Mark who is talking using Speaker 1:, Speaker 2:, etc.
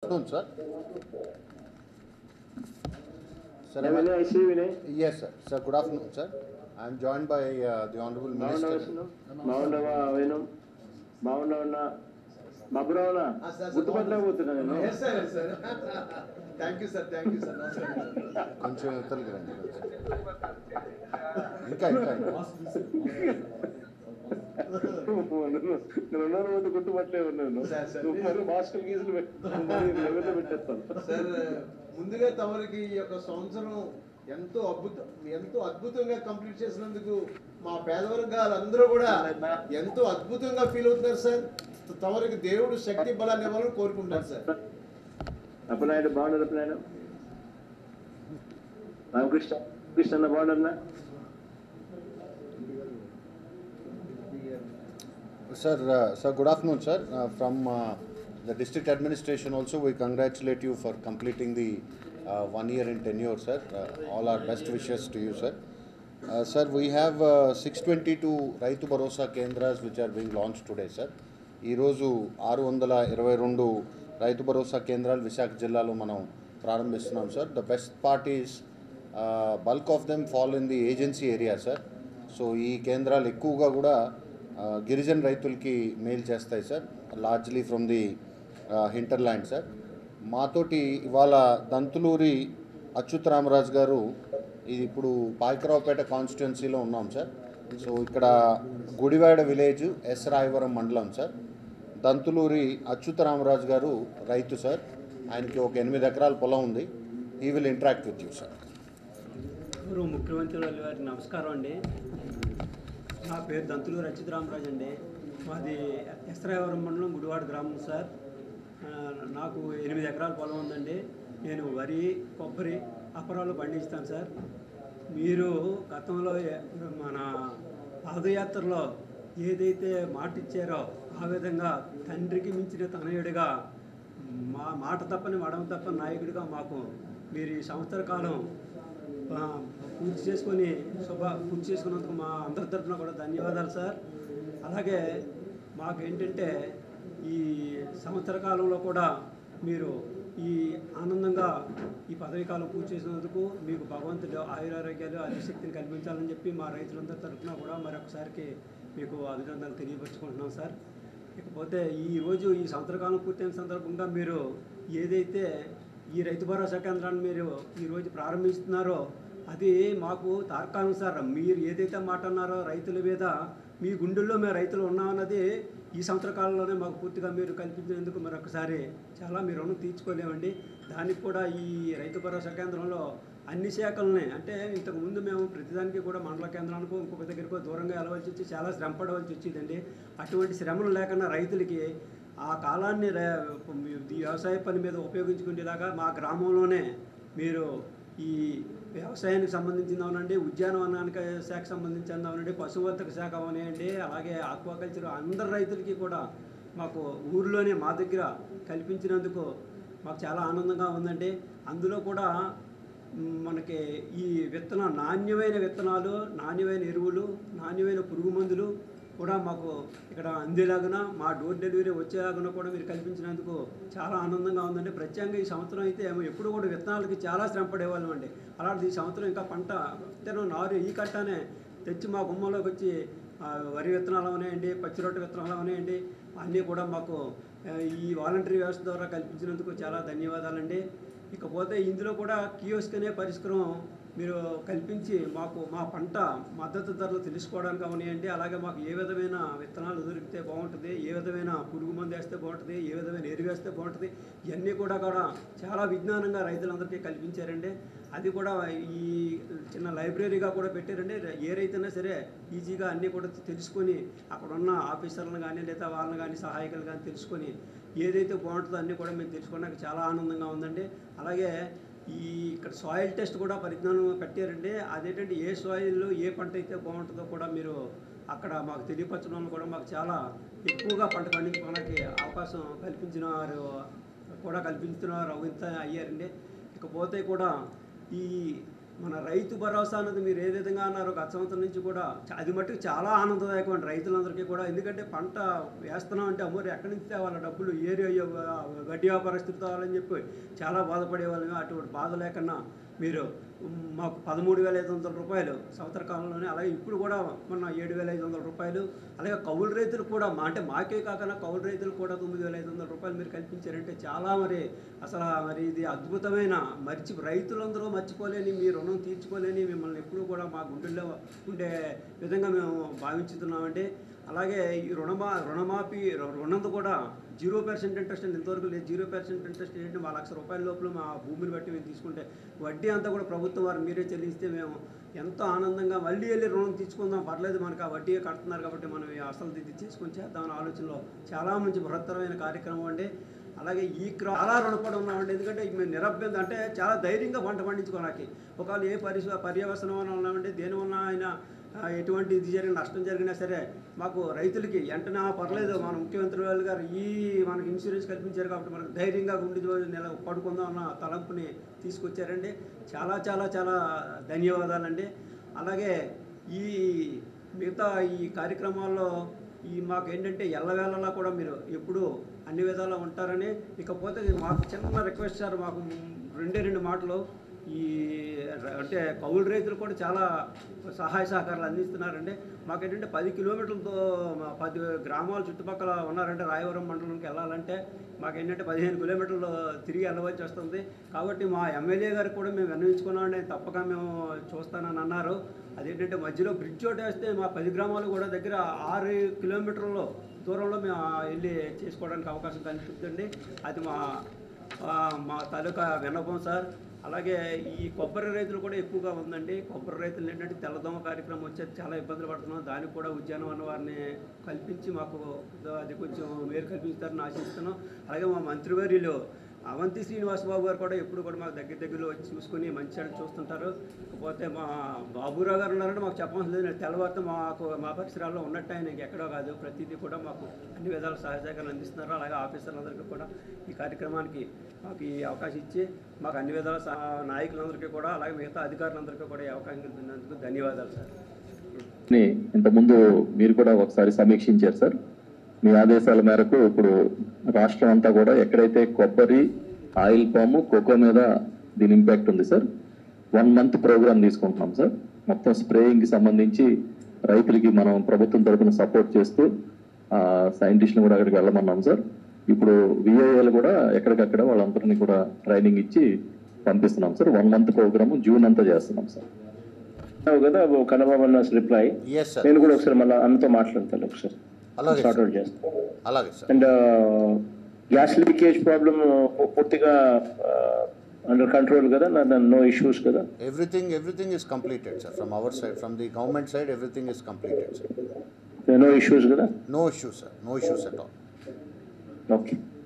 Speaker 1: afternoon, sir. Sir,
Speaker 2: Yeah,
Speaker 1: am I-
Speaker 2: Vinay, I see Vinay.
Speaker 1: yes, sir. Sir, good afternoon, sir. I am joined by uh, the Honorable
Speaker 2: బాగున్నావా
Speaker 1: Minister.
Speaker 2: సును? బాగున్నావా Venu బాగున్నావన్నా మబ్బురావునా
Speaker 3: Ah, sir, sir,
Speaker 2: గుర్తుపట్టలేకపోతున్నా నేను
Speaker 3: Yes, sir, yes, sir. Thank you, sir. Thank you, sir. నమస్కారం, sir.
Speaker 1: కొంచెం ఇవతలకి రండి ఇంకా ఇంకా ఇంకా.
Speaker 2: నేను ఉన్నాను పోతే గుర్తుపట్టలేదు నేను
Speaker 3: Sir, sir.
Speaker 2: నువ్వు మరి మాస్కులు గీసులు లెవెల్లో పెట్టేస్తాను
Speaker 3: సార్ ముందుగా తమరికి ఈ యొక్క సంవత్సరం ఎంతో అద్భుతం ఎంతో అద్భుతంగా కంప్లీట్ చేసినందుకు మా పేద వర్గాలందరూ కూడా ఎంతో అద్భుతంగా ఫీల్ అవుతున్నారు సార్ తమరికి దేవుడు శక్తి బలాన్ని ఇవ్వాలని కోరుకుంటారు సార్
Speaker 2: అప్పనాయుడు బాగున్నారు అప్పనాయుడు Ramakrishna Krishna బాగున్నారన్నా
Speaker 1: Sir, uh, sir, good afternoon, sir. Uh, From uh, the district administration also, we congratulate you for completing the uh, one year in tenure, sir. Uh, All our best wishes to you, sir. Uh, Sir, we have uh, 622 Raitu Bharosa Kendras which are being launched today, sir. ఈరోజు ఆరు వందల ఇరవై రెండు రైతు భరోసా కేంద్రాలు విశాఖ జిల్లాలో మనం ప్రారంభిస్తున్నాం sir the best part is bulk of them fall in the agency area sir so ఈ కేంద్రాలు ఎక్కువగా కూడా ఆ, గిరిజన రైతులకి మేలు చేస్తాయి sir largely from the hinterland sir మాతోటి ఇవాళ దంతులూరి అచ్యుతరామరాజు గారు ఇది ఇప్పుడు పాయకరావుపేట కాన్స్టిట్యున్సీలో ఉన్నాం సార్ సో ఇక్కడ గుడివాడ విలేజ్ ఎస్ రాయవరం మండలం సార్ దంతులూరి అచ్యుతరామరాజు గారు రైతు సార్ ఆయనకి ఒక ఎనిమిది ఎకరాల పొలం ఉంది he will interact with you sir
Speaker 4: గౌరవ ముఖ్యమంత్రి వారి వారికి నమస్కారం అండి నా పేరు దంతులు రచితరామరాజు అండి మాది ఎస్రాయవరం మండలం గుడివాడ గ్రామం సార్ ఆ, నాకు ఎనిమిది ఎకరాల పొలం ఉందండి నేను వరి కొబ్బరి అపరాలు పండిస్తాను సార్ మీరు గతంలో ఏ- మన పాదయాత్రలో ఏదైతే మాట ఇచ్చారో ఆ విధంగా తండ్రికి మించిన తనయుడిగా మా మాట తప్పని మడమ తప్పని నాయకుడిగా మాకు మీరు ఈ సంవత్సర కాలం ఆ, పూర్తి చేసుకొని శుభ పూర్తి చేసుకున్నందుకు మా అందరి తరఫున కూడా ధన్యవాదాలు సార్ అలాగే మాకు ఏంటంటే ఈ సంవత్సర కాలంలో కూడా మీరు ఈ ఆనందంగా ఈ పదవి కాలం పూర్తి చేసినందుకు మీకు భగవంతుడు ఆయురారోగ్యాలు అతిశక్తిని కల్పించాలని చెప్పి మా రైతులందరి తరఫున కూడా మరొకసారికి మీకు అభినందనలు తెలియపరుచుకుంటున్నాం సార్ ఇకపోతే ఈ రోజు ఈ సంవత్సరకాలం పూర్తయిన సందర్భంగా మీరు ఏదైతే ఈ రైతు భరోసా కేంద్రాన్ని మీరు ఈరోజు ప్రారంభిస్తున్నారో అది మాకు తార్కానుసారం మీరు ఏదైతే మాట అన్నారో రైతుల మీద మీ గుండెల్లో మేము రైతులు ఉన్నామన్నది ఈ సంవత్సర కాలంలోనే మాకు పూర్తిగా మీరు కల్పించినందుకు మరొకసారి చాలా మీరు రుణం తీర్చుకోలేమండి దానికి కూడా ఈ రైతు భరోసా కేంద్రంలో అన్ని శాఖలని అంటే ఇంతకుముందు మేము ప్రతిదానికి కూడా మండల కేంద్రానికి ఇంకొక దగ్గరకు దూరంగా వెళ్ళవలసి వచ్చి చాలా శ్రమ పడవలసి వచ్చేదండి అటువంటి శ్రమలు లేకుండా రైతులకి ఆ కాలాన్ని రే- ఈ వ్యవసాయ పని మీద ఉపయోగించుకునేలాగా మా గ్రామంలోనే మీరు ఈ వ్యవసాయానికి సంబంధించింది అవునండి ఉద్యానవనానికి శాఖ సంబంధించింది అవునండి పశువర్ధక శాఖ అవనండి అలాగే ఆక్వాకల్చర్ అందరు రైతులకి కూడా మాకు ఊరిలోనే మా దగ్గర కల్పించినందుకు మాకు చాలా ఆనందంగా ఉందండి అందులో కూడా మ్, మనకి ఈ విత్తన నాణ్యమైన విత్తనాలు నాణ్యమైన ఎరువులు నాణ్యమైన పురుగు మందులు కూడా మాకు ఇక్కడ అందేలాగున మా డోర్ డెలివరీ వచ్చేలాగున కూడా మీరు కల్పించినందుకు చాలా ఆనందంగా ఉందండి ప్రత్యేకంగా ఈ సంవత్సరం అయితే ఏమో ఎప్పుడు కూడా విత్తనాలకి చాలా శ్రమ పడేవాళ్ళం అండి అలాంటిది ఈ సంవత్సరం ఇంకా పంట విత్తనం నారు ఈ కట్టానే తెచ్చి మా గుమ్మంలోకి వచ్చి ఆ, వరి విత్తనాలు ఉన్నాయండి పచ్చి రొట్టె విత్తనాలు ఉన్నాయండి అన్నీ కూడా మాకు ఆ, ఈ వాలంటరీ వ్యవస్థ ద్వారా కల్పించినందుకు చాలా ధన్యవాదాలండి ఇకపోతే ఇందులో కూడా కియోస్క్ అనే పరిష్కారం మీరు కల్పించి మాకు మా పంట మద్దతు ధరలు తెలుసుకోవడానికి అవనాయండి అలాగే మాకు ఏ విధమైన విత్తనాలు దొరికితే బాగుంటుంది ఏ విధమైన పురుగు మందు వేస్తే బాగుంటుంది ఏ విధమైన ఎరువు వేస్తే బాగుంటుంది ఇవన్నీ కూడా కూడా చాలా విజ్ఞానంగా రైతులందరికీ కల్పించారండి అది కూడా ఈ చిన్న లైబ్రరీగా కూడా పెట్టారండి ఏ రైతైనా సరే ఈజీగా అన్నీ కూడా తెలుసుకొని అక్కడ ఉన్న ఆఫీసర్లను కానీ లేదా వాళ్ళని కానీ సహాయకులు కానీ తెలుసుకొని ఏదైతే బాగుంటుందో అన్నీ కూడా మేము తెలుసుకోవడానికి చాలా ఆనందంగా ఉందండి అలాగే ఈ ఇక్కడ సాయిల్ టెస్ట్ కూడా పరిజ్ఞానం పెట్టారండి అదేంటంటే ఏ సాయిల్లో ఏ పంట అయితే బాగుంటుందో కూడా మీరు అక్కడ మాకు తెలియపరచడం వల్ల కూడా మాకు చాలా ఎక్కువగా పంట పండించుకోవడానికి అవకాశం కల్పించిన వారు కూడా కల్పించిన వారు ఇంత అయ్యారండి ఇకపోతే కూడా ఈ మన రైతు భరోసా అన్నది మీరు ఏ విధంగా అన్నారో గత సంవత్సరం నుంచి కూడా చ- అది మట్టుకు చాలా ఆనందదాయకం అండి రైతులందరికీ కూడా ఎందుకంటే పంట వేస్తున్నాం అంటే అమ్మోరు ఎక్కడి నుంచి తేవాలి డబ్బులు ఏరియా వడ్డీ వ్యాపారస్తులు తేవాలని చెప్పి చాలా బాధపడేవాళ్ళం అటువంటి బాధ లేకన్నా మీరు మ్, మాకు పదమూడు వేల ఐదు వందల రూపాయలు సంవత్సర కాలంలోనే అలాగే ఇప్పుడు కూడా మొన్న ఏడు వేల ఐదు వందల రూపాయలు అలాగే కౌలు రైతులు కూడా మా అంటే మాకే కాకుండా కౌలు రైతులు కూడా తొమ్మిది వేల ఐదు వందల రూపాయలు మీరు కల్పించారంటే చాలా మరి అసలు మరి ఇది అద్భుతమైన మర్చి రైతులందరూ మర్చిపోలేని మీ రుణం తీర్చుకోలేని మిమ్మల్ని ఎప్పుడూ కూడా మా గుండెల్లో ఉండే విధంగా మేము భావించుతున్నామండి అలాగే ఈ రుణమా రుణమాఫీ రు- రుణంతో కూడా జీరో పర్సెంట్ ఇంట్రెస్ట్ అండి ఇంతవరకు లేదు జీరో పర్సెంట్ ఇంట్రెస్ట్ ఏంటి మా లక్ష రూపాయల లోపల మా భూమిని బట్టి మేము తీసుకుంటే వడ్డీ అంతా కూడా ప్రభుత్వం వారు మీరే చెల్లిస్తే మేము ఎంతో ఆనందంగా మళ్ళీ వెళ్ళి రుణం తీసుకుందాం పర్లేదు మనకు ఆ వడ్డీ కడుతున్నారు కాబట్టి మనం ఈ అసలు దిద్ది చేసుకొని చేద్దామని ఆలోచనలో చాలా మంచి బృహత్తరమైన కార్యక్రమం అండి అలాగే ఈ క్రా చాలా రుణపడి ఉన్నామండి ఎందుకంటే మేము నిరభ్యంత అంటే చాలా ధైర్యంగా పంట పండించుకోవడానికి ఒకవేళ ఏ పరి పర్యవసనం వల్ల ఉన్నామంటే దేనివల్ల అయినా ఆ, ఎటువంటి ఇది జరిగిన నష్టం జరిగినా సరే మాకు రైతులకి వెంటనే "ఆ, పర్లేదు మన ముఖ్యమంత్రి వాళ్ళు గారు ఈ మనకి ఇన్సూరెన్స్ కల్పించారు కాబట్టి మనకు ధైర్యంగా ఉండి రోజు నెల పడుకుందాం అన్న తలంపుని తీసుకొచ్చారండి చాలా చాలా చాలా ధన్యవాదాలండి అలాగే ఈ మిగతా ఈ కార్యక్రమాల్లో ఈ మాకు ఏంటంటే ఎల్లవేళలా కూడా మీరు ఎప్పుడు అన్ని విధాలా ఉంటారని ఇకపోతే మాకు చిన్న రిక్వెస్ట్ సార్ మాకు రెండే రెండు మాటలు ఈ ర- అంటే కౌలు రైతులు కూడా చాలా సహాయ సహకారాలు అందిస్తున్నారండి మాకేంటంటే పది కిలోమీటర్లతో మా పది గ్రామాల చుట్టుపక్కల ఉన్నారంటే రాయవరం మండలంకి వెళ్ళాలంటే మాకేంటంటే పదిహేను కిలోమీటర్లు తిరిగి వెళ్ళవలసి వస్తుంది కాబట్టి మా ఎమ్మెల్యే గారికి కూడా మేము విన్నవించుకున్నామండి తప్పక మేము చూస్తానని అన్నారు అదేంటంటే మధ్యలో బ్రిడ్జ్ ఒకటి వేస్తే మా పది గ్రామాలు కూడా దగ్గర ఆరు కిలోమీటర్ల దూరంలో మేము వెళ్ళి చేసుకోవడానికి అవకాశం కల్పిస్తుంది అది మా ఆ, మా తాలూకా విన్నపం సార్ అలాగే ఈ కొబ్బరి రైతులు కూడా ఎక్కువగా ఉందండి కొబ్బరి రైతులు ఏంటంటే తెల్లదోమ కార్యక్రమం వచ్చేది చాలా ఇబ్బందులు పడుతున్నాం దానికి కూడా ఉద్యానవన వారిని కల్పించి మాకు అది కొంచెం మేలు కల్పిస్తారని ఆశిస్తున్నాం అలాగే మా మంత్రివర్యులు అవంతి శ్రీనివాస్ బాబు గారు కూడా ఎప్పుడు కూడా మాకు దగ్గర దగ్గరలో వచ్చి చూసుకుని మంచి చెడు చూస్తుంటారు కాకపోతే మా బాబురావు గారు ఉన్నారంటే మాకు చెప్పవలసిన లేదు తెల్లవారితో మాకు మా పరిసరాల్లో ఉన్నట్టు ఆయన ఎక్కడో కాదు ప్రతిదీ కూడా మాకు అన్ని విధాల సహాయ సహకారాలు అందిస్తున్నారు అలాగే ఆఫీసర్లందరికీ కూడా ఈ కార్యక్రమానికి మాకు ఈ అవకాశం ఇచ్చి మాకు అన్ని విధాల సహా- నాయకులందరికీ కూడా అలాగే మిగతా అధికారులందరికీ కూడా ఈ అవకాశం కల్పించినందుకు ధన్యవాదాలు సార్
Speaker 5: ని ఇంతకుముందు మీరు కూడా ఒకసారి సమీక్షించారు సార్ మీ ఆదేశాల మేరకు ఇప్పుడు రాష్ట్రం అంతా కూడా ఎక్కడైతే కొబ్బరి ఆయిల్ పాము కోకో మీద దీని ఇంపాక్ట్ ఉంది సార్ వన్ మంత్ ప్రోగ్రామ్ తీసుకుంటున్నాం సార్ మొత్తం స్ప్రేయింగ్ కి సంబంధించి రైతులకి మనం ప్రభుత్వం తరపున సపోర్ట్ చేస్తూ సైంటిస్ట్ని కూడా అక్కడికి వెళ్ళమన్నాం సార్ ఇప్పుడు విఐఏలు కూడా ఎక్కడికక్కడ వాళ్ళందరినీ కూడా ట్రైనింగ్ ఇచ్చి పంపిస్తున్నాం sir one month programme June అంతా చేస్తున్నాం సార్
Speaker 2: అన్నావు కదా కన్నబాబు అన్న రిప్లై
Speaker 1: ఎస్ సార్
Speaker 2: నేను కూడా ఒకసారి మళ్ళీ అన్నతో మాట్లాడతాను ఒకసారి
Speaker 1: అలాగే
Speaker 2: సార్ట్
Speaker 1: సార్
Speaker 2: అవుట్ చేస్తాను
Speaker 1: అలాగే sir
Speaker 2: and gas leakage problem పూర్తిగా అండర్ కంట్రోల్ కదా నో ఇష్యూస్ కదా
Speaker 1: everything everything is completed sir from our side from the government side everything is completed sir
Speaker 2: no issues కదా
Speaker 1: no issues sir no issues at all
Speaker 2: okay